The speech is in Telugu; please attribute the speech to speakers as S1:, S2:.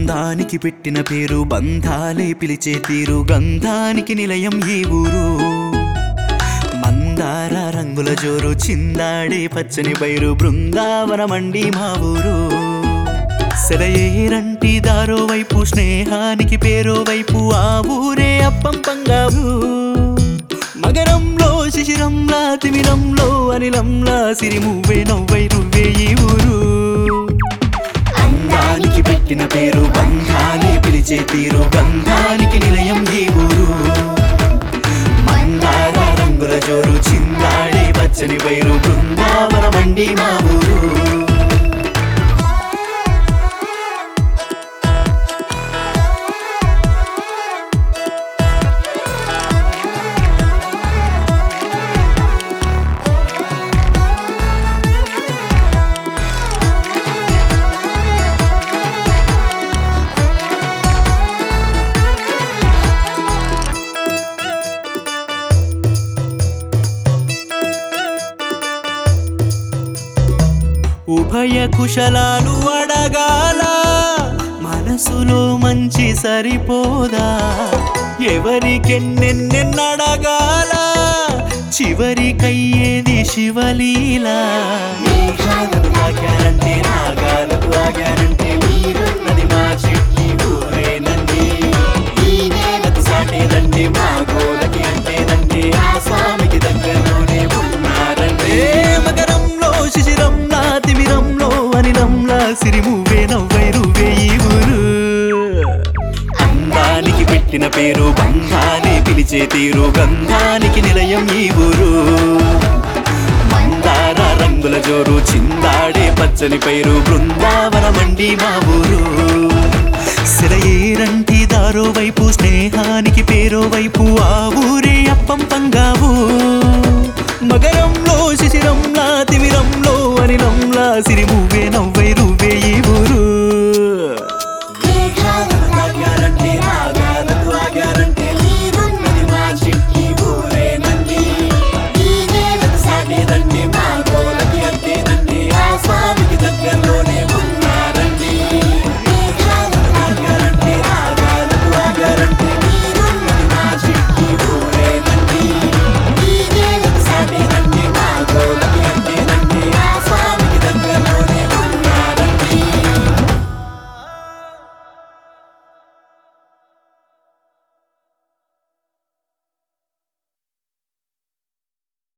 S1: అందానికి పెట్టిన పేరు బంధాలే పిలిచే తీరు గంధానికి నిలయం ఈ ఊరు మందార రంగుల జోరు చిందాడే పచ్చని బైరు బృందావనమండి మా ఊరు సెలయేరంటి దారో వైపు స్నేహానికి పేరో వైపు ఆ ఊరే అప్పం పంగారు మగరంలో శిశిరంలా తిమిరంలో అనిలంలా సిరిమువ్వే నవ్వై నువ్వే ఈ ఊరు అందానికి పెట్టిన పేరు బంధాలే పిలిచే తీరు బంధానికి నిలయం ఈ ఊరు మందార రంగుల జోరు చిందాడే పచ్చని వైరు బృందావనమండి మా ఊరు ఉభయ కుశలాలు అడగాల మనసులో మంచి సరిపోదా ఎవరికెన్నెన్నెన్నడగాల చివరికయ్యేది శివలీలా మేఘాలకు తాకారంటే నాగాలకు ఆగారంటే మీరున్నది మా చెట్టి ఊరేనండి ఈ నేలకు సాటేదంటే మా గోలకి అంటేదంటే ఆ స్వామికి దగ్గరలోనే ఉన్నారంటే మకరంలో శిశిరంలా తిమిరంలో అనిలంలా సిరిమువే నవ్వై రువే ఈ ఊరు అందానికి పెట్టిన పేరు బంధాలే పిలిచే తీరు గంధానికి నిలయం ఈ ఊరు మందార రంగుల జోరు చిందాడే పచ్చని పైరు బృందావనమండి మా ఊరు సిరయేరంటి దారో వైపు స్నేహానికి పేరో వైపు ఆ ఊరే అప్పం పంగావు మగరంలో శిశిరంలా తిమిరంలో అనిలంలా సిరిమువే నవ్వు